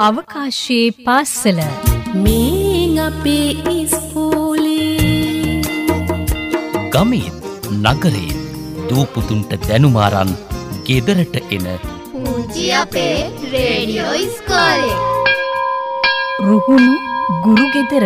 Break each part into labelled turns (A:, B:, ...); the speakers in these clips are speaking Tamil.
A: අවකාශයේ පාස්සල
B: මේ අපේ ඉස්කෝලේ
C: ගමේත් නගරේත් දූපුතුන්ට දැනුමාරන් ගෙදරට එන
D: පුංචි අපේ රේඩියෝ ඉස්කෝලේ
A: රුහුණු ගුරුගෙදර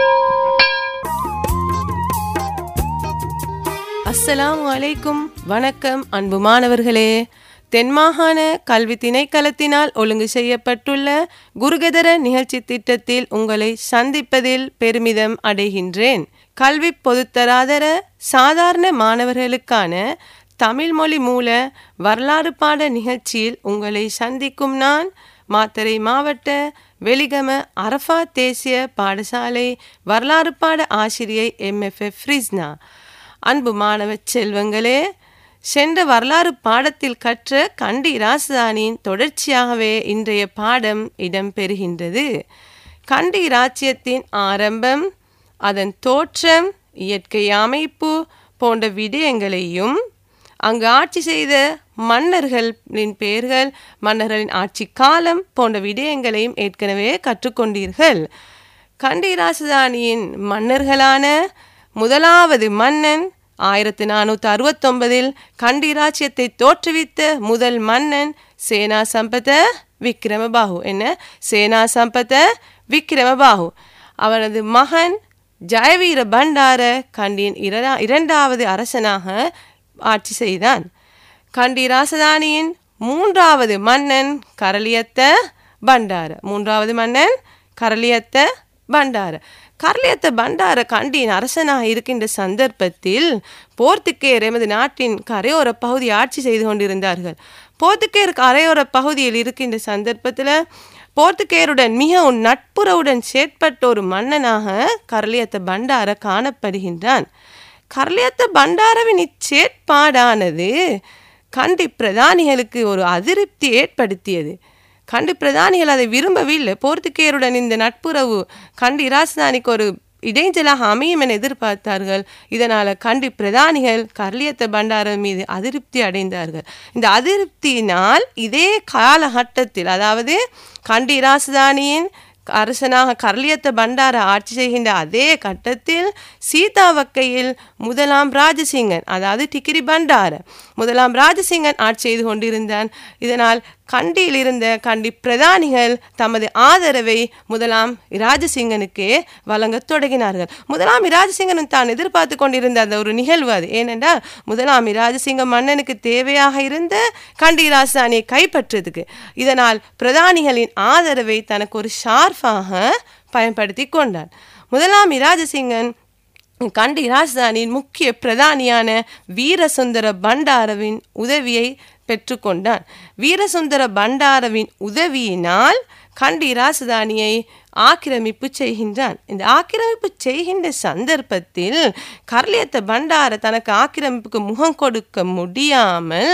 E: அஸ்ஸலாமு அலைக்கும் வணக்கம் அன்பு மாணவர்களே தென்மாகாண கல்வி திணைக்களத்தினால் ஒழுங்கு செய்யப்பட்டுள்ள குருகதர நிகழ்ச்சி திட்டத்தில் உங்களை சந்திப்பதில் பெருமிதம் அடைகின்றேன் கல்வி பொதுத்தராதர சாதாரண மாணவர்களுக்கான தமிழ் மொழி மூல வரலாறு பாட நிகழ்ச்சியில் உங்களை சந்திக்கும் நான் மாத்தறை மாவட்ட வெளிகம அரஃபா தேசிய பாடசாலை வரலாறு பாட ஆசிரியை எம்எஃப்எஃப் ஃப்ரிஸ்னா அன்பு மாணவ செல்வங்களே சென்ற வரலாறு பாடத்தில் கற்ற கண்டி ராசதானியின் தொடர்ச்சியாகவே இன்றைய பாடம் இடம்பெறுகின்றது கண்டி ராச்சியத்தின் ஆரம்பம் அதன் தோற்றம் இயற்கை அமைப்பு போன்ற விடயங்களையும் அங்கு ஆட்சி செய்த மன்னர்களின் பெயர்கள் மன்னர்களின் ஆட்சி காலம் போன்ற விடயங்களையும் ஏற்கனவே கற்றுக்கொண்டீர்கள் கண்டி ராசதானியின் மன்னர்களான முதலாவது மன்னன் ஆயிரத்தி நானூற்றி அறுபத்தொன்பதில் கண்டி ராஜ்யத்தை தோற்றுவித்த முதல் மன்னன் சேனா சம்பத விக்ரமபாகு என்ன சேனா சம்பத விக்ரமபாகு அவனது மகன் ஜெயவீர பண்டார கண்டியின் இரா இரண்டாவது அரசனாக ஆட்சி செய்தான் கண்டி ராசதானியின் மூன்றாவது மன்னன் கரளியத்த பண்டார மூன்றாவது மன்னன் கரளியத்த பண்டார கரளியத்த பண்டார கண்டியின் அரசனாக இருக்கின்ற சந்தர்ப்பத்தில் போர்த்துக்கேயர் எமது நாட்டின் கரையோர பகுதி ஆட்சி செய்து கொண்டிருந்தார்கள் போர்த்துக்கேயர் கரையோர பகுதியில் இருக்கின்ற சந்தர்ப்பத்தில் போர்த்துக்கேயருடன் மிகவும் நட்புறவுடன் செயற்பட்ட ஒரு மன்னனாக கரளியத்த பண்டார காணப்படுகின்றான் கரளியத்த பண்டாரவின் இச்சேற்பாடானது கண்டி பிரதானிகளுக்கு ஒரு அதிருப்தி ஏற்படுத்தியது கண்டி பிரதானிகள் அதை விரும்பவில்லை போர்த்துக்கேயருடன் இந்த நட்புறவு கண்டி ராஜதானிக்கு ஒரு இடைஞ்சலாக அமையும் என எதிர்பார்த்தார்கள் இதனால் கண்டி பிரதானிகள் கர்லியத்த பண்டாரம் மீது அதிருப்தி அடைந்தார்கள் இந்த அதிருப்தியினால் இதே காலகட்டத்தில் அதாவது கண்டி ராஜதானியின் அரசனாக கர்லியத்த பண்டார ஆட்சி செய்கின்ற அதே கட்டத்தில் சீதாவக்கையில் முதலாம் ராஜசிங்கன் அதாவது டிகிரி பண்டார முதலாம் ராஜசிங்கன் ஆட்சி செய்து கொண்டிருந்தான் இதனால் கண்டியில் இருந்த கண்டி பிரதானிகள் தமது ஆதரவை முதலாம் ராஜசிங்கனுக்கே வழங்கத் தொடங்கினார்கள் முதலாம் ராஜசிங்கனும் தான் எதிர்பார்த்து கொண்டிருந்த அந்த ஒரு நிகழ்வு அது ஏனென்றால் முதலாம் ராஜசிங்க மன்னனுக்கு தேவையாக இருந்த கண்டி ராஜதானியை கைப்பற்றுறதுக்கு இதனால் பிரதானிகளின் ஆதரவை தனக்கு ஒரு ஷார்ஃபாக பயன்படுத்தி கொண்டான் முதலாம் ராஜசிங்கன் கண்டி ராஜதானியின் முக்கிய பிரதானியான வீரசுந்தர பண்டாரவின் உதவியை பெற்றுக்கொண்டான் வீரசுந்தர பண்டாரவின் உதவியினால் கண்டி ராஜதானியை ஆக்கிரமிப்பு செய்கின்றான் இந்த ஆக்கிரமிப்பு செய்கின்ற சந்தர்ப்பத்தில் கர்லியத்த பண்டார தனக்கு ஆக்கிரமிப்புக்கு முகம் கொடுக்க முடியாமல்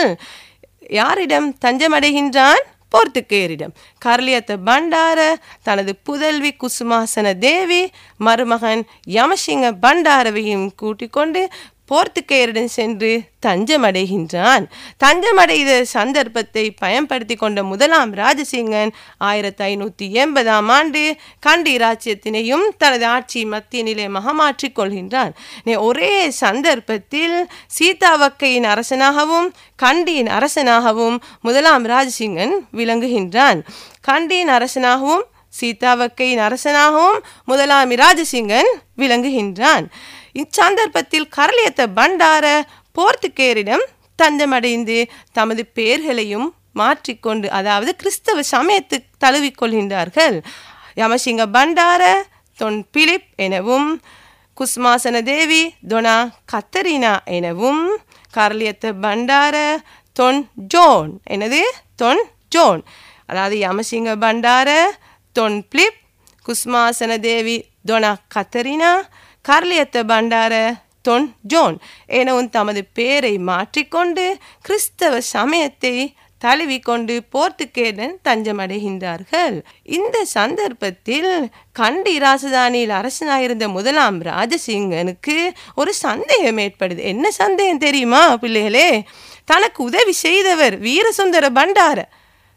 E: யாரிடம் தஞ்சமடைகின்றான் போர்த்துக்கேயரிடம் கர்லியத்த பண்டார தனது புதல்வி குசுமாசன தேவி மருமகன் யமசிங்க பண்டாரவையும் கூட்டிக் கொண்டு போர்த்துக்கேயரிடம் சென்று தஞ்சமடைகின்றான் தஞ்சமடைந்த சந்தர்ப்பத்தை பயன்படுத்தி கொண்ட முதலாம் ராஜசிங்கன் ஆயிரத்தி ஐநூற்றி எண்பதாம் ஆண்டு கண்டி ராஜ்யத்தினையும் தனது ஆட்சி மத்திய நிலையமாக மாற்றிக் கொள்கின்றான் ஒரே சந்தர்ப்பத்தில் சீதாவக்கையின் அரசனாகவும் கண்டியின் அரசனாகவும் முதலாம் ராஜசிங்கன் விளங்குகின்றான் கண்டியின் அரசனாகவும் சீதாவக்கையின் அரசனாகவும் முதலாம் ராஜசிங்கன் விளங்குகின்றான் இச்சந்தர்ப்பத்தில் கரளியத்த பண்டார போர்த்துக்கேயரிடம் தஞ்சமடைந்து தமது பெயர்களையும் மாற்றிக்கொண்டு அதாவது கிறிஸ்தவ சமயத்து தழுவிக்கொள்கின்றார்கள் யமசிங்க பண்டார தொன் பிலிப் எனவும் குஸ்மாசன தேவி தொனா கத்தரினா எனவும் கரளியத்த பண்டார தொன் ஜோன் எனது தொன் ஜோன் அதாவது Yamasinghe Bandara Don Philip Kusumasana Devi Dona Catherina Karaliyadde Bandara Don John எனவும் தமது பெயரை மாற்றிக்கொண்டு கிறிஸ்தவ சமயத்தை தழுவிக்கொண்டு போர்த்துக்கேடன் தஞ்சமடைகின்றார்கள் இந்த சந்தர்ப்பத்தில் கண்டி ராசதானியில் அரசனாயிருந்த முதலாம் ராஜசிங்கனுக்கு ஒரு சந்தேகம் ஏற்படுது என்ன சந்தேகம் தெரியுமா பிள்ளைகளே தனக்கு உதவி செய்தவர் வீரசுந்தர பண்டார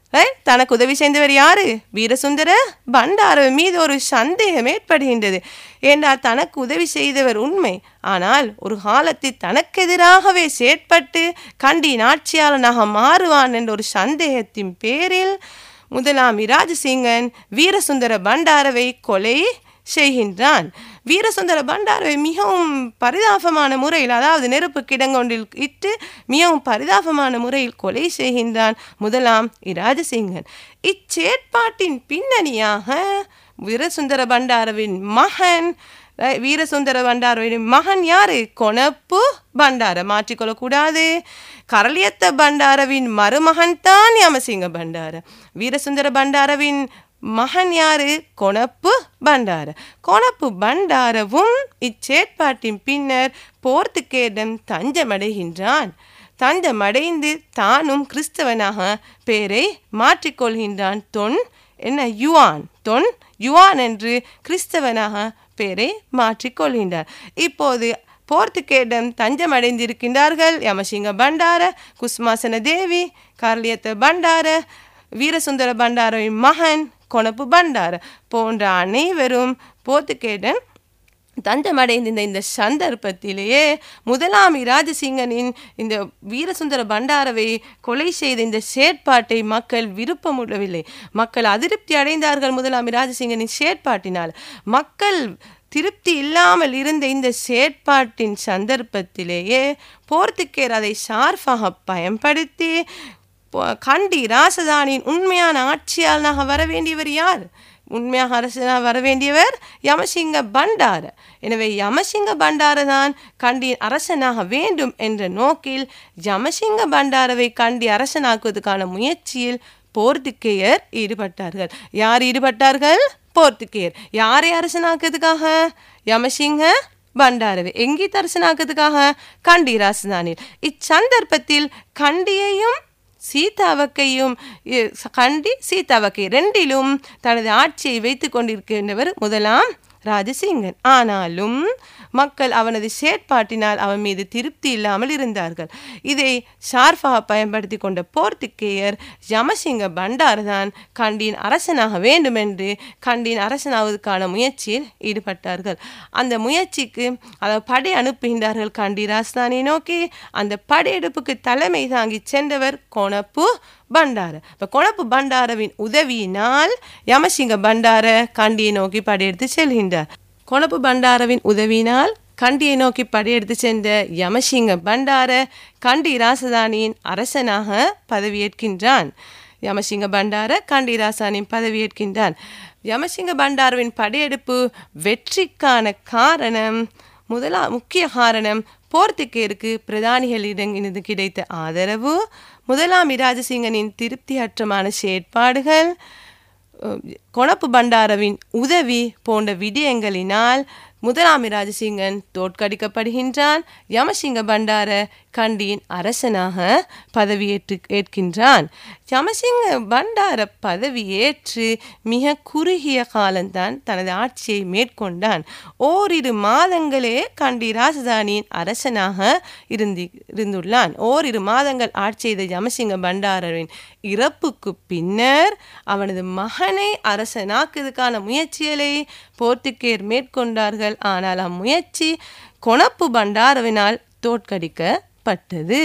E: ஏய், தனக்கு உதவி செய்தவர் யாரு வீரசுந்தர பண்டார மீது ஒரு சந்தேகம் ஏற்படுகின்றது ஏண்டா தனக்கு உதவி செய்தவர் உண்மை ஆனால் ஒரு காலத்தில் தனக்கு எதிராகவே செயற்பட்டு கண்டியின் ஆட்சியாளனாக மாறுவான் என்ற ஒரு சந்தேகத்தின் பேரில் முதலாம் இராஜசிங்கன் வீரசுந்தர பண்டாரவை கொலை செய்கின்றான் வீரசுந்தர பண்டாரவை மிகவும் பரிதாபமான முறையில் அதாவது நெருப்பு கிடங்கொன்றில் இட்டு மிகவும் பரிதாபமான முறையில் கொலை செய்கின்றான் முதலாம் இராஜசிங்கன் இச்சேற்பாட்டின் பின்னணியாக வீரசுந்தர பண்டாரவின் மகன் அஹ், வீரசுந்தர பண்டாரவின் மகன் யாரு கொணப்பு பண்டார மாற்றிக்கொள்ளக்கூடாது கரளியத்த பண்டாரவின் மருமகன் தான் யமசிங்க பண்டார வீரசுந்தர பண்டாரவின் மகன் யாரு கொணப்பு பண்டார கொணப்பு பண்டாரவும் இச்சேற்பாட்டின் பின்னர் போர்த்துக்கேடம் தஞ்சமடைகின்றான் தஞ்சமடைந்து தானும் கிறிஸ்தவனாக பேரை மாற்றிக்கொள்கின்றான் தொன் என்ன யுவான் தொன் யுவான் என்று கிறிஸ்தவனாக பேரை மாற்றிக்கொள்கின்றார் இப்போது போர்த்துக்கேடம் தஞ்சமடைந்திருக்கின்றார்கள் யமசிங்க பண்டார குஸ்மாசன தேவி கார்லியத்த பண்டார வீரசுந்தர பண்டாரின் மகன் கொணப்பு பண்டார போன்ற அனைவரும் போர்த்துக்கேடன் தஞ்சமடைந்த இந்த இந்த சந்தர்ப்பத்திலேயே முதலாம் ராஜசிங்கனின் இந்த வீரசுந்தர பண்டாரவை கொலை செய்த இந்த செயற்பாட்டை மக்கள் விருப்பமுடவில்லை மக்கள் அதிருப்தி அடைந்தார்கள் முதலாம் ராஜசிங்கனின் செயற்பாட்டினால் மக்கள் திருப்தி இல்லாமல் இருந்த இந்த செயற்பாட்டின் சந்தர்ப்பத்திலேயே போர்த்துக்கேர் அதை ஷார்ஃபாக பயன்படுத்தி பொ- கண்டி ராசதானின் உண்மையான ஆட்சியாளனாக வர வேண்டியவர் யார் உண்மையாக அரசனாக வர வேண்டியவர் யமசிங்க பண்டார எனவே யமசிங்க பண்டார தான் கண்டியின் அரசனாக வேண்டும் என்ற நோக்கில் யமசிங்க பண்டாரவை கண்டி அரசனாக்குவதற்கான முயற்சியில் போர்த்துக்கேயர் ஈடுபட்டார்கள் யார் ஈடுபட்டார்கள் போர்த்துக்கேயர் யாரை அரசனாக்குறதுக்காக யமசிங்க பண்டாரவை எங்கே அரசனாக்குறதுக்காக கண்டி ராசதானில் இச்சந்தர்ப்பத்தில் கண்டியையும் சீதாவக்கையும் இ- கண்டி சீதாவக்கை ரெண்டிலும் தனது ஆட்சியை வைத்து கொண்டிருக்கின்றவர் முதலாம் ராஜசிங்கன் ஆனாலும் மக்கள் அவனது செயற்பாட்டினால் அவன் மீது திருப்தி இல்லாமல் இருந்தார்கள் இதை ஷார்ஃபாக பயன்படுத்தி கொண்ட போர்த்துக்கேயர் யமசிங்க பண்டார்தான் கண்டியின் அரசனாக வேண்டுமென்று கண்டியின் அரசனாவதற்கான முயற்சியில் ஈடுபட்டார்கள் அந்த முயற்சிக்கு அதாவது படை அனுப்புகின்றார்கள் கண்டி ராஜஸ்தானை நோக்கி அந்த படையெடுப்புக்கு தலைமை தாங்கி சென்றவர் கொணப்பு பண்டார இப்போ கொணப்பு பண்டாரவின் உதவியினால் யமசிங்க பண்டார கண்டியை நோக்கி படையெடுத்து செல்கின்றார் கொணப்பு பண்டாரவின் உதவியினால் கண்டியை நோக்கி படையெடுத்து சென்ற யமசிங்க பண்டார கண்டி ராசதானியின் அரசனாக பதவியேற்கின்றான் யமசிங்க பண்டார கண்டி ராசானின் பதவியேற்கின்றான் யமசிங்க பண்டாரவின் படையெடுப்பு வெற்றிக்கான காரணம் முதலா முக்கிய காரணம் போர்த்துக்கேருக்கு பிரதானிகளிடமிருந்து கிடைத்த ஆதரவு முதலாம் இராஜசிங்கனின் திருப்தியற்றமான செயற்பாடுகள் அஹ், கொணப்பு பண்டாரவின் உதவி போன்ற விடயங்களினால் முதலாம் ராஜசிங்கன் தோற்கடிக்கப்படுகின்றான் யமசிங்க பண்டார கண்டியின் அரசனாக பதவியேற்று ஏற்கின்றான் யமசிங்க பண்டார பதவியேற்று மிக குறுகிய காலம்தான் தனது ஆட்சியை மேற்கொண்டான் ஓரிரு மாதங்களே கண்டி ராஜதானியின் அரசனாக இருந்து இருந்துள்ளான் ஓரிரு மாதங்கள் ஆட்சி செய்த யமசிங்க பண்டாரரின் இறப்புக்கு பின்னர் அவனது மகனை அரசனாக்குவதற்கான முயற்சிகளை போர்த்துக்கேர் மேற்கொண்டார்கள் ஆனால் அம்முயற்சி கொணப்பு பண்டாரவினால் தோற்கடிக்கப்பட்டது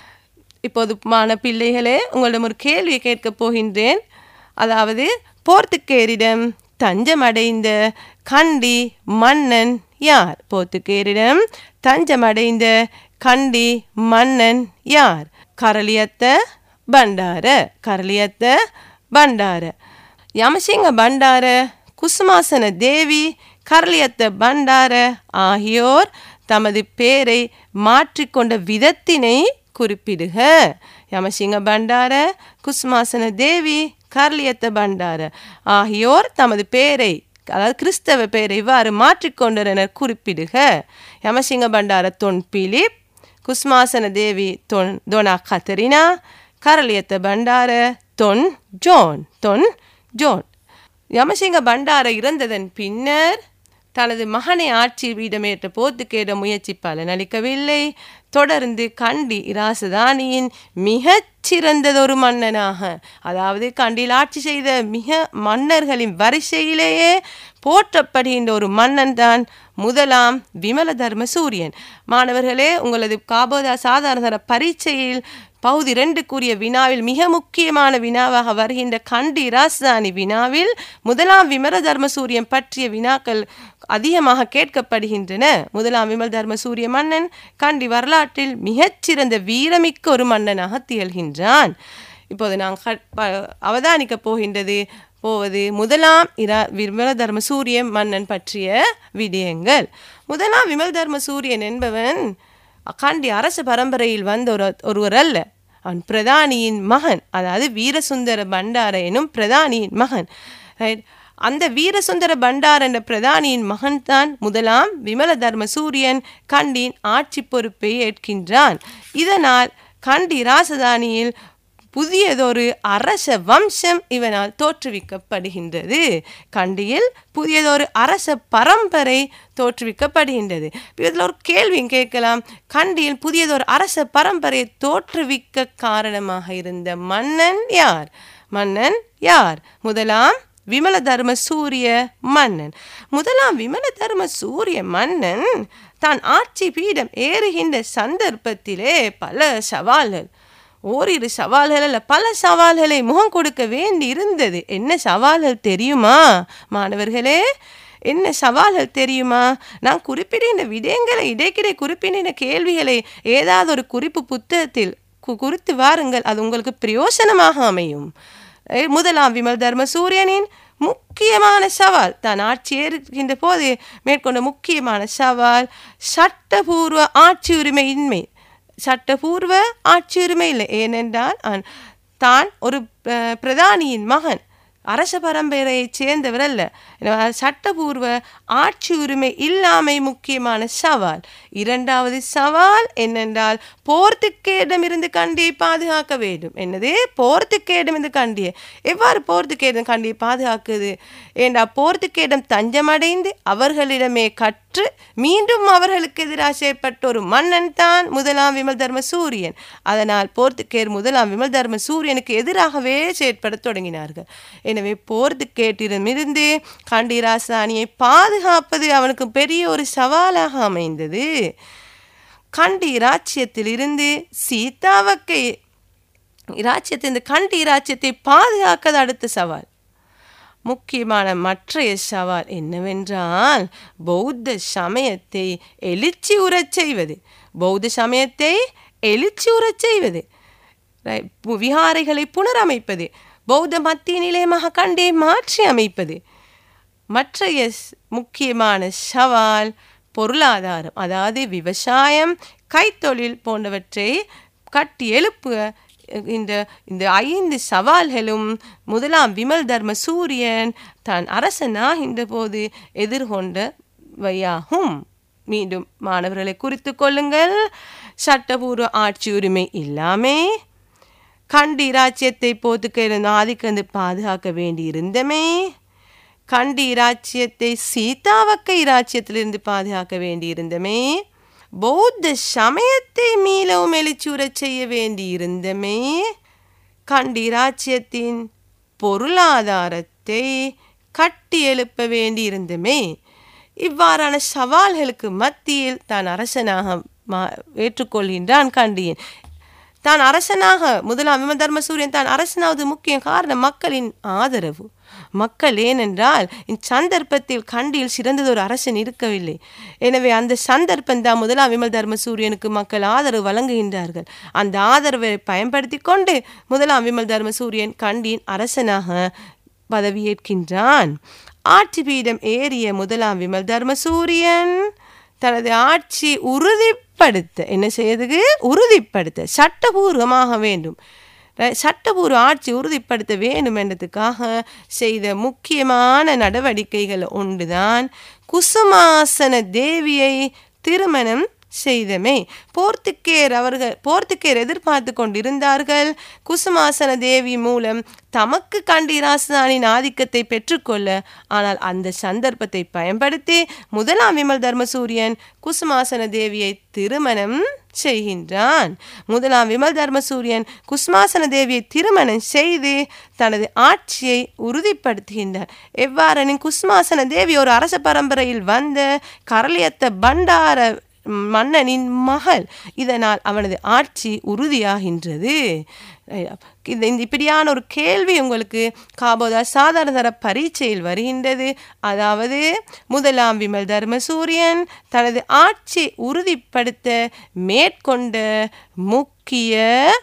E: இப்போது மான பிள்ளைகளே உங்களிடம் ஒரு கேள்வியை கேட்கப் போகின்றேன் அதாவது போர்த்துக்கேரிடம் தஞ்சமடைந்த கண்டி மன்னன் யார் போர்த்துக்கேரிடம் தஞ்சமடைந்த கண்டி மன்னன் யார் கரளியத்த பண்டார கரளியத்த பண்டார யமசிங்க பண்டார குசுமாசன தேவி கரளியத்த பண்டார ஆகியோர் தமது பேரை மாற்றிக்கொண்ட விதத்தினை குறிப்பிடுக யமசிங்க பண்டார குசுமாசன தேவி கர்லியத்த பண்டார ஆகியோர் தமது பேரை அதாவது கிறிஸ்தவ பெயரை இவ்வாறு மாற்றிக்கொண்டனர் என குறிப்பிடுக Yamasinghe Bandara Don Philip Kusumasana Devi Don Dona Catherina Karaliyadde Bandara Don John Don John Yamasinghe Bandara இறந்ததன் பின்னர் தனது மகனை ஆட்சி வீடமேற்ற போர்த்துக்கேட முயற்சி பலனளிக்கவில்லை தொடர்ந்து கண்டி இராசதானியின் மிகச் சிறந்ததொரு மன்னனாக அதாவது கண்டில் ஆட்சி செய்த மிக மன்னர்களின் வரிசையிலேயே போற்றப்படுகின்ற ஒரு மன்னன் தான் முதலாம் விமல தர்ம சூரியன் மாணவர்களே உங்களது காபோதா சாதாரண தர பரீட்சையில் பகுதி ரெண்டு கூறிய வினாவில் மிக முக்கியமான வினாவாக வருகின்ற கண்டி ராஜதானி வினாவில் முதலாம் விமல தர்ம சூரியன் பற்றிய வினாக்கள் அதிகமாக கேட்கப்படுகின்றன முதலாம் விமல் தர்ம சூரிய மன்னன் கண்டி வரலாற்றில் மிகச்சிறந்த வீரமிக்க ஒரு மன்னனாக திகழ்கின்றான் இப்போது நான் கட்- ப- அவதானிக்க போகின்றது போவது முதலாம் இரா விமல் தர்ம சூரியன் மன்னன் பற்றிய விடயங்கள் முதலாம் விமல் தர்ம சூரியன் என்பவன் அக்காண்டி அரச பரம்பரையில் வந்த ஒரு ஒருவர் அல்ல அவன் பிரதானியின் மகன் அதாவது வீரசுந்தர பண்டார எனும் பிரதானியின் மகன் ரைட் அந்த வீரசுந்தர பண்டார் என்ற பிரதானியின் மகன்தான் முதலாம் விமல தர்ம சூரியன் கண்டின் ஆட்சி பொறுப்பை ஏற்கின்றான் இதனால் கண்டி ராசதானியில் புதியதொரு அரச வம்சம் இவனால் தோற்றுவிக்கப்படுகின்றது கண்டியில் புதியதொரு அரச பரம்பரை தோற்றுவிக்கப்படுகின்றது இதில் ஒரு கேள்வியும் கேட்கலாம் கண்டியில் புதியதொரு அரச பரம்பரையை தோற்றுவிக்க காரணமாக இருந்த மன்னன் யார் மன்னன் யார் முதலாம் விமல தர்ம சூரிய மன்னன் முதலாம் விமல தர்ம சூரிய மன்னன் தான் ஆட்சி பீடம் ஏறுகின்ற சந்தர்ப்பத்திலே பல சவால்கள் ஓரிரு சவால்கள் அல்ல பல சவால்களை முகம் கொடுக்க வேண்டி இருந்தது என்ன சவால்கள் தெரியுமா மாணவர்களே என்ன சவால்கள் தெரியுமா நான் குறிப்பிடுகின்ற விடயங்களை இடைக்கிடை குறிப்பிடுகின்ற கேள்விகளை ஏதாவது ஒரு குறிப்பு புத்தகத்தில் கு- குறித்து வாருங்கள் அது உங்களுக்கு பிரயோசனமாக அமையும் அஹ் முதலாம் விமல் தர்ம சூரியனின் முக்கியமான சவால் தான் ஆட்சி ஏறுகின்ற போது மேற்கொண்ட முக்கியமான சவால் சட்டபூர்வ ஆட்சி உரிமையின்மை சட்டபூர்வ ஆட்சி உரிமை இல்லை ஏனென்றால் அவன் தான் ஒரு அஹ், பிரதானியின் மகன் அரச பரம்பரையைச் சேர்ந்தவர் அல்ல எனவே சட்டபூர்வ ஆட்சி உரிமை இல்லாமை முக்கியமான சவால் இரண்டாவது சவால் என்னென்றால் போர்த்துக்கேடமிருந்து கண்டியை பாதுகாக்க வேண்டும் என்னது போர்த்துக்கேடமிருந்து கண்டியை எவ்வாறு போர்த்துக்கேடம் கண்டியை பாதுகாக்குது ஏண்டா போர்த்துக்கேடம் தஞ்சமடைந்து அவர்களிடமே கற்று மீண்டும் அவர்களுக்கு எதிராக செயற்பட்ட ஒரு மன்னன் தான் முதலாம் விமல் தர்ம சூரியன் அதனால் போர்த்துக்கேர் முதலாம் விமல் தர்ம சூரியனுக்கு எதிராகவே செயற்படத் தொடங்கினார்கள் எனவே போர்த்துக்கேட்டிடமிருந்து கண்டி ராசானியை பாதுகாப்பது அவனுக்கு பெரிய ஒரு சவாலாக அமைந்தது கண்டி இராச்சியத்திலிருந்து சீதாவக்கை இராச்சியத்தை இந்த கண்டி இராச்சியத்தை பாதுகாக்கது அடுத்த சவால் முக்கியமான மற்றைய சவால் என்னவென்றால் பௌத்த சமயத்தை எழுச்சி உறச் செய்வது பௌத்த சமயத்தை எழுச்சி உறச் செய்வது Right. பு- விகாரைகளை புனரமைப்பது பௌத்த மத்திய நிலையமாக கண்டே மாற்றி அமைப்பது மற்றைய ஸ்- முக்கியமான சவால் பொருளாதாரம் அதாவது விவசாயம் கைத்தொழில் போன்றவற்றை கட்டி எழுப்புக இந்த இந்த ஐந்து சவால்களும் முதலாம் விமல் தர்ம சூரியன் தான் அரசனாகின்ற போது எதிர்கொண்டவையாகும் மீண்டும் மாணவர்களை குறித்து கொள்ளுங்கள் சட்டபூர்வ ஆட்சி உரிமை இல்லாமே கண்டி இராச்சியத்தை போத்துக்க இருந்த ஆதிக்கந்து பாதுகாக்க வேண்டி இருந்தமே கண்டி இராச்சியத்தை சீதாவக்க இராச்சியத்திலிருந்து பாதுகாக்க வேண்டி இருந்தமே பௌத்த சமயத்தை மீளவும் எழுச்சியுறச் செய்ய வேண்டி இருந்தமே கண்டி இராச்சியத்தின் பொருளாதாரத்தை கட்டி எழுப்ப வேண்டி இருந்தமே இவ்வாறான சவால்களுக்கு மத்தியில் தான் அரசனாக மா ஏற்றுக்கொள்கின்றான் கண்டியன் தான் அரசனாக முதலாம் விம தர்மசூரியன் தான் அரசனாவது முக்கிய காரணம் மக்களின் ஆதரவு மக்கள் ஏனென்றால் இச்சந்தர்ப்பத்தில் கண்டியில் சிறந்தது ஒரு அரசன் இருக்கவில்லை எனவே அந்த சந்தர்ப்பம் தான் முதலாம் விமல் தர்மசூரியனுக்கு மக்கள் ஆதரவு வழங்குகின்றார்கள் அந்த ஆதரவை பயன்படுத்தி கொண்டு முதலாம் விமல் தர்மசூரியன் கண்டியின் அரசனாக பதவியேற்கின்றான் ஆட்சி பீடம் ஏறிய முதலாம் விமல் தர்மசூரியன் தனது ஆட்சி உறுதிப்படுத்த என்ன செய்யறதுக்கு உறுதிப்படுத்த சட்டபூர்வமாக வேண்டும் ர- சட்டபூர்வ ஆட்சி உறுதிப்படுத்த வேண்டும் என்றதுக்காக செய்த முக்கியமான நடவடிக்கைகள் ஒன்றுதான் குசுமாசன தேவியை திருமணம் செய்தமே போர்த்துக்கேர் அவர்கள் போர்த்துக்கேர் எதிர்பார்த்து கொண்டிருந்தார்கள் குசுமாசன தேவி மூலம் தமக்கு கண்டி ராசதானின் ஆதிக்கத்தை பெற்றுக்கொள்ள ஆனால் அந்த சந்தர்ப்பத்தை பயன்படுத்தி முதலாம் விமல் தர்மசூரியன் குசுமாசன தேவியை திருமணம் செய்கின்றான் முதலாம் விமல் தர்மசூரியன் குஸ்மாசன தேவியை திருமணம் செய்து தனது ஆட்சியை உறுதிப்படுத்துகின்றார் எவ்வாறெனின் குஸ்மாசன தேவி ஒரு அரச பரம்பரையில் வந்த கரளியத்த பண்டார மன்னனின் மகள் இதனால் அவனது ஆட்சி உறுதியாகின்றது இந்த இந்த இப்படியான ஒரு கேள்வி உங்களுக்கு காபோதா சாதாரண தர பரீட்சையில் வருகின்றது அதாவது முதலாம் விமல் தர்மசூரியன் தனது ஆட்சி உறுதிப்படுத்த மேற்கொண்ட முக்கிய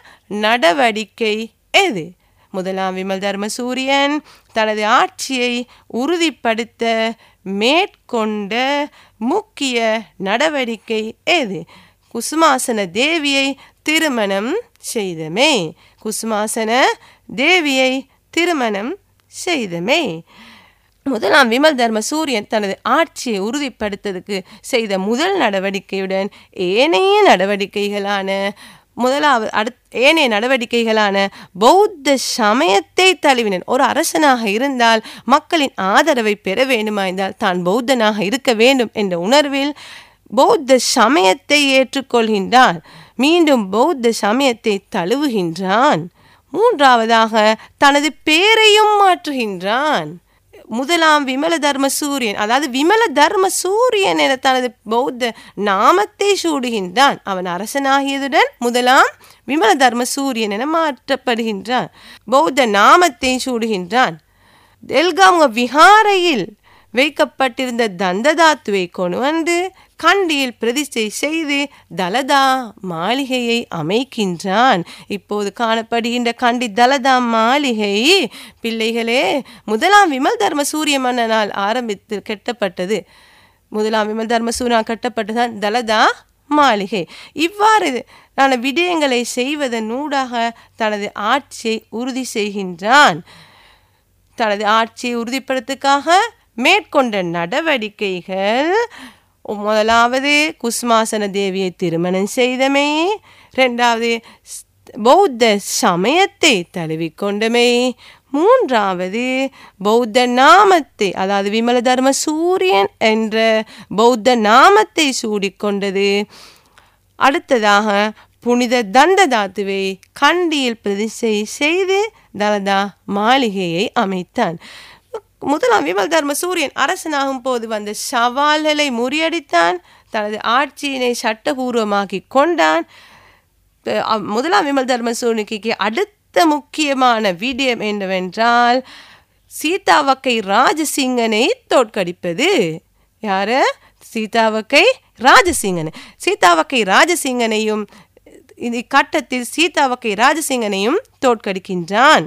E: நடவடிக்கை எது முதலாம் விமல் தர்மசூரியன் தனது ஆட்சியை உறுதிப்படுத்த மேற்கொண்ட முக்கிய நடவடிக்கை எது குசுமாசன தேவியை திருமணம் செய்தமே குசுமாசன தேவியை திருமணம் செய்தமே முதலாம் விமல் தர்ம சூரியன் தனது ஆட்சியை உறுதிப்படுத்ததுக்கு செய்த முதல் நடவடிக்கையுடன் ஏனைய நடவடிக்கைகளான முதலாவது அடுத் ஏனைய நடவடிக்கைகளான பௌத்த சமயத்தை தழுவினன் ஒரு அரசனாக இருந்தால் மக்களின் ஆதரவை பெற வேண்டுமாய்ந்தால் தான் பௌத்தனாக இருக்க வேண்டும் என்ற உணர்வில் பௌத்த சமயத்தை ஏற்றுக்கொள்கின்றான் மீண்டும் பௌத்த சமயத்தை தழுவுகின்றான் மூன்றாவதாக தனது பேரையும் மாற்றுகின்றான் முதலாம் விமல தர்ம சூரியன் அதாவது விமல தர்ம சூரியன் என தனது பௌத்த நாமத்தை சூடுகின்றான் அவன் அரசனாகியதுடன் முதலாம் விமல தர்ம சூரியன் என மாற்றப்படுகின்றான் பௌத்த நாமத்தை சூடுகின்றான் தெல்காமுக விஹாரையில் வைக்கப்பட்டிருந்த தந்ததாத்துவை கொண்டு வந்து கண்டியில் பிரதிஷ்டை செய்து தலதா மாளிகையை அமைக்கின்றான் இப்போது காணப்படுகின்ற கண்டி தலதா மாளிகை பிள்ளைகளே முதலாம் விமல் தர்ம சூரிய மன்னனால் ஆரம்பித்து கட்டப்பட்டது முதலாம் விமல் தர்ம சூரியனால் கட்டப்பட்டதான் தலதா மாளிகை இவ்வாறு நான் விடயங்களை செய்வதன் ஊடாக தனது ஆட்சியை உறுதி செய்கின்றான் தனது ஆட்சியை உறுதிப்படுத்துக்காக மேற்கொண்ட நடவடிக்கைகள் முதலாவது குஸ்மாசன தேவியை திருமணம் செய்தமை ரெண்டாவது பௌத்த சமயத்தை தழுவிக்கொண்டமை மூன்றாவது பௌத்த நாமத்தை அதாவது விமல தர்ம சூரியன் என்ற பௌத்த நாமத்தை சூடிக்கொண்டது அடுத்ததாக புனித தண்டதாத்துவை கண்டியில் பிரதிஷ்டை செய்து தலதா மாளிகையை அமைத்தான் முதலாம் விமல் தர்ம சூரியன் அரசனாகும் போது வந்த சவால்களை முறியடித்தான் தனது ஆட்சியினை சட்டபூர்வமாக்கி கொண்டான் முதலாம் விமல் தர்ம சூரியனுக்கு அடுத்த முக்கியமான விடயம் என்னவென்றால் சீதாவக்கை ராஜசிங்கனை தோற்கடிப்பது யாரு சீதாவக்கை ராஜசிங்கன் சீதாவக்கை ராஜசிங்கனையும் இந்த கட்டத்தில் சீதாவக்கை ராஜசிங்கனையும் தோற்கடிக்கின்றான்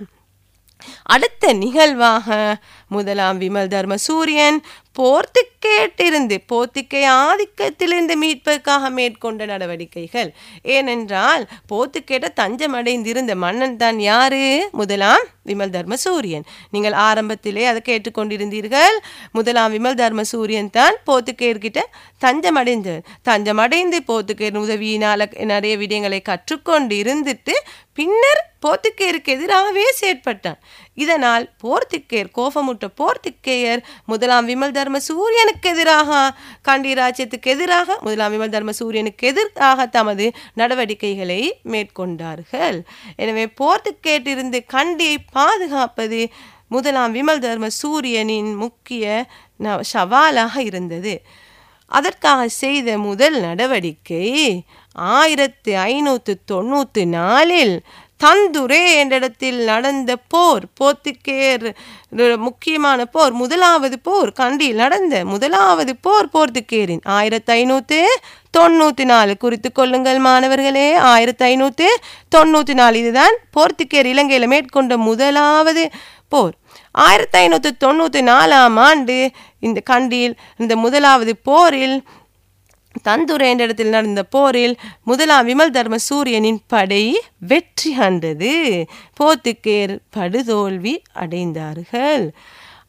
E: அடுத்த நிகழ்வாக முதலாம் விமல் தர்ம சூரியன் போர்த்துக்கேட்டிருந்து போர்த்துக்கை ஆதிக்கத்திலிருந்து மீட்பதற்காக மேற்கொண்ட நடவடிக்கைகள் ஏனென்றால் போர்த்துக்கேட்ட தஞ்சமடைந்திருந்த மன்னன் தான் யாரு முதலாம் விமல் தர்ம சூரியன் நீங்கள் ஆரம்பத்திலே அதை கேட்டுக்கொண்டிருந்தீர்கள் முதலாம் விமல் தர்ம சூரியன் தான் போர்த்துக்கேர்கிட்ட தஞ்சமடைந்து தஞ்சமடைந்து போர்த்துக்கேர் உதவியினால் நிறைய விடயங்களை கற்றுக்கொண்டு இருந்துட்டு பின்னர் போர்த்துக்கேருக்கு எதிராகவே செயற்பட்டான் இதனால் போர்த்துக்கேர் கோபமுற்ற போர்த்துக்கேயர் முதலாம் விமல் தர்ம சூரியனுக்கு எதிராக கண்டி ராஜ்யத்துக்கு எதிராக முதலாம் விமல் தர்ம சூரியனுக்கு எதிராக தமது நடவடிக்கைகளை மேற்கொண்டார்கள் எனவே போர்த்துக்கேட்டிருந்து கண்டியை பாதுகாப்பது முதலாம் விமல் தர்ம சூரியனின் முக்கிய சவாலாக இருந்தது அதற்காக செய்த முதல் நடவடிக்கை ஆயிரத்தி ஐநூற்று தொண்ணூற்றி நாலில் தந்துரே என்ற இடத்தில் நடந்த போர் போர்த்துக்கேர் முக்கியமான போர் முதலாவது போர் கண்டியில் நடந்த முதலாவது போர் போர்த்துக்கேரின் ஆயிரத்தி ஐநூற்று தொண்ணூற்றி நாலு குறித்து கொள்ளுங்கள் மாணவர்களே ஆயிரத்தி ஐநூற்று தொண்ணூற்றி நாலு இதுதான் போர்த்துக்கேர் இலங்கையில் மேற்கொண்ட முதலாவது போர் ஆயிரத்தி ஐநூற்றி தொண்ணூற்றி நாலாம் ஆண்டு இந்த கண்டியில் இந்த முதலாவது போரில் தந்துரை என்ற இடத்தில் நடந்த போரில் முதலாம் விமல் தர்ம சூரியனின் படை வெற்றி கண்டது போர்த்துக்கேர் படுதோல்வி அடைந்தார்கள்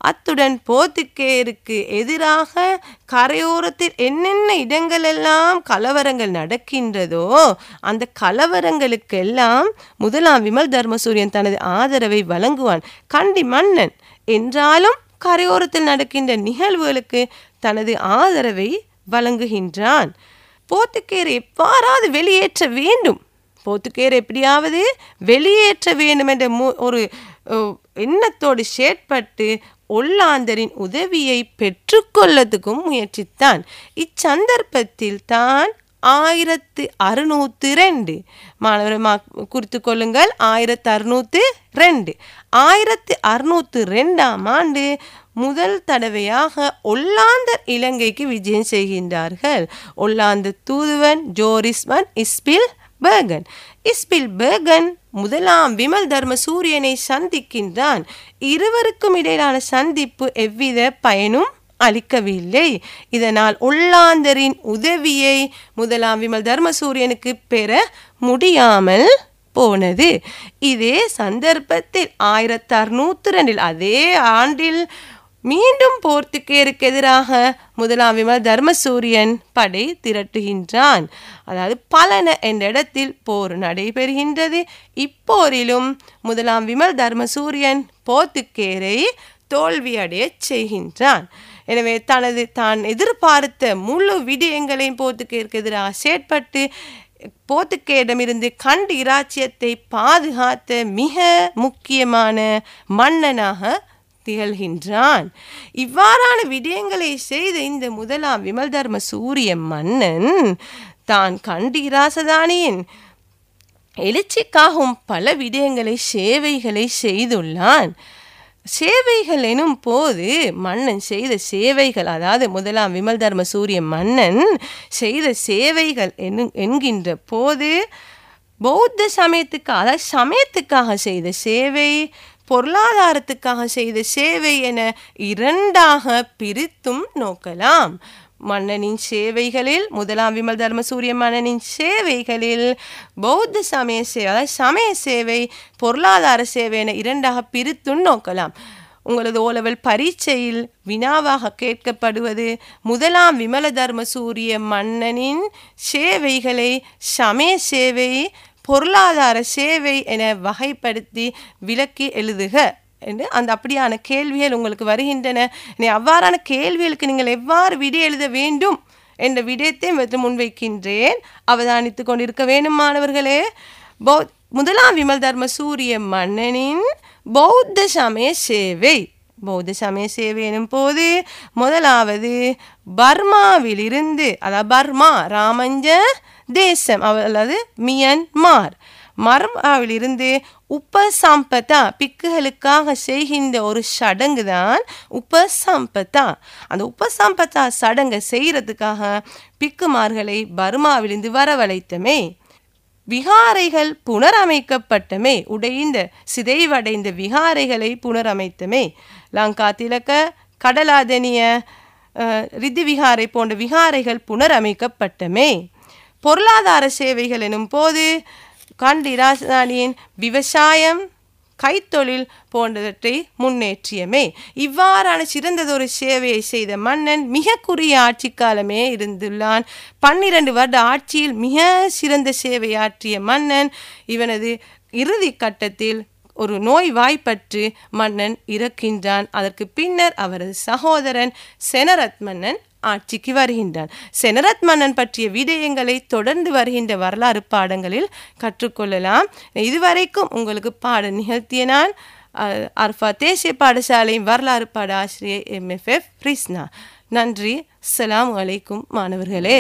E: அத்துடன் போர்த்துக்கேயருக்கு எதிராக கரையோரத்தில் என்னென்ன இடங்களெல்லாம் கலவரங்கள் நடக்கின்றதோ அந்த கலவரங்களுக்கெல்லாம் முதலாம் விமல் தர்மசூரியன் தனது ஆதரவை வழங்குவான் கண்டி மன்னன் என்றாலும் கரையோரத்தில் நடக்கின்ற நிகழ்வுகளுக்கு தனது ஆதரவை வழங்குகின்றான் போர்த்துக்கேயரை எவ்வாறாவது வெளியேற்ற வேண்டும் போர்த்துக்கேயர் எப்படியாவது வெளியேற்ற வேண்டும் என்ற மு- ஒரு அஹ், எண்ணத்தோடு செயற்பட்டு ஒல்லாந்தரின் உதவியை பெற்றுக்கொள்ளத்துக்கும் முயற்சித்தான் இச்சந்தர்ப்பத்தில் தான் ஆயிரத்து அறுநூத்து ரெண்டு மாணவர் மா குறித்து கொள்ளுங்கள் ஆயிரத்து அறுநூத்து ரெண்டு ஆயிரத்து அறுநூத்து ரெண்டாம் ஆண்டு முதல் தடவையாக ஒல்லாந்தர் இலங்கைக்கு விஜயம் செய்கின்றார்கள் ஒல்லாந்து தூதுவன் ஜோரிஸ்வன் இஸ்பில் பேர்கன் இஸ்பில் பேர்கன் முதலாம் விமல் தர்ம சூரியனை சந்திக்கின்றான் இருவருக்கும் இடையிலான சந்திப்பு எவ்வித பயனும் அளிக்கவில்லை இதனால் ஒல்லாந்தரின் உதவியை முதலாம் விமல் தர்மசூரியனுக்கு பெற முடியாமல் போனது இதே சந்தர்ப்பத்தில் ஆயிரத்தி அறுநூத்தி ரெண்டில் அதே ஆண்டில் மீண்டும் போர்த்துக்கேருக்கு எதிராக முதலாம் விமல் தர்மசூரியன் படை திரட்டுகின்றான் அதாவது பலன என்ற இடத்தில் போர் நடைபெறுகின்றது இப்போரிலும் முதலாம் விமல் தர்மசூரியன் போர்த்துக்கேரை தோல்வியடையச் செய்கின்றான் எனவே தனது தான் எதிர்பார்த்த முழு விடயங்களையும் போர்த்துக்கேருக்கு எதிராக செயற்பட்டு போர்த்துக்கேயிடமிருந்து கண்டு இராச்சியத்தை பாதுகாத்த மிக முக்கியமான மன்னனாக திகழ்கின்றான் இவ்வாறான விடயங்களை செய்த இந்த முதலாம் விமல் தர்ம சூரிய மன்னன் தான் கண்டு இராசதானியின் எழுச்சிக்காகவும் பல விடயங்களை சேவைகளை செய்துள்ளான் சேவைகள் எனும் போது மன்னன் செய்த சேவைகள் அதாவது முதலாம் விமல் தர்ம சூரிய மன்னன் செய்த சேவைகள் என்னு என்கின்ற போது பௌத்த சமயத்துக்கு அதாவது சமயத்துக்காக செய்த சேவை பொருளாதாரத்துக்காக செய்த சேவை என இரண்டாக பிரித்தும் நோக்கலாம் மன்னனின் சேவைகளில் முதலாம் விமல் தர்ம சூரிய மன்னனின் சேவைகளில் பௌத்த சமய சேவை அதாவது சமய சேவை பொருளாதார சேவை என இரண்டாக பிரித்தும் நோக்கலாம் உங்களது ஓலவல் பரீட்சையில் வினாவாக கேட்கப்படுவது முதலாம் விமல தர்ம சூரிய மன்னனின் சேவைகளை சமய சேவை பொருளாதார சேவை என வகைப்படுத்தி விளக்கி எழுதுக என்று அந்த அப்படியான கேள்விகள் உங்களுக்கு வருகின்றன இனி அவ்வாறான கேள்விகளுக்கு நீங்கள் எவ்வாறு விடை எழுத வேண்டும் என்ற விடயத்தை வந்து முன்வைக்கின்றேன் அவதானித்து கொண்டிருக்க வேண்டும் மாணவர்களே பௌ முதலாம் விமல் தர்ம சூரிய மன்னனின் பௌத்த சமய சேவை பௌத்த சமய சேவை எனும் போது முதலாவது பர்மாவிலிருந்து அதாவது பர்மா ராமஞ்ச தேசம் அவ- அல்லது மியன்மார் மர்மாவிலிருந்து உபசம்பதா பிக்குகளுக்காக செய்கின்ற ஒரு சடங்கு தான் உபசம்பதா அந்த உபசம்பதா சடங்கை செய்கிறதுக்காக பிக்குமார்களை பர்மாவிலிருந்து வரவழைத்தமே விகாரைகள் புனரமைக்கப்பட்டமே உடைந்த சிதைவடைந்த விகாரைகளை புனரமைத்தமே லங்கா திலக்க கடலாதனிய அஹ், ரிதி விகாரை போன்ற விகாரைகள் புனரமைக்கப்பட்டமே பொருளாதார சேவைகள் எனும் போது கண்டி ராஜதானியின் விவசாயம் கைத்தொழில் போன்றவற்றை முன்னேற்றியமே இவ்வாறான சிறந்ததொரு சேவையை செய்த மன்னன் மிக குறுகிய ஆட்சி காலமே இருந்துள்ளான் பன்னிரண்டு வருட ஆட்சியில் மிக சிறந்த சேவையாற்றிய மன்னன் இவனது இறுதி கட்டத்தில் ஒரு நோய் வாய்ப்பற்று மன்னன் இறக்கின்றான் அதற்கு பின்னர் அவரது சகோதரன் செனரத் மன்னன் ஆட்சிக்கு வருகின்றான் செனரத் மன்னன் பற்றிய விடயங்களை தொடர்ந்து வருகின்ற வரலாறு பாடங்களில் கற்றுக்கொள்ளலாம் இதுவரைக்கும் உங்களுக்கு பாடம் நிகழ்த்திய நான் அஹ், அர்ஃபா தேசிய பாடசாலையின் வரலாறு பாட ஆசிரியர் எம்எஃப்எஃப் ரிஸ்னா நன்றி அஸ்ஸலாமு அலைக்கும் மாணவர்களே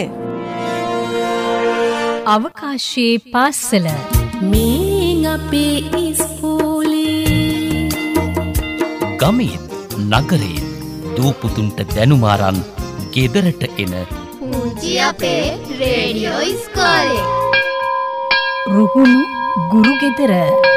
A: අවකාශයේ පාස්සල
B: මේ අපේ ඉස්කෝලේ
C: ගමේත් නගරේත් දූපුතුන්ට දැනුමාරන් ගෙදරට එන
D: පුංචි අපේ රේඩියෝ ඉස්කෝලේ
A: රුහුණු ගුරුගෙදර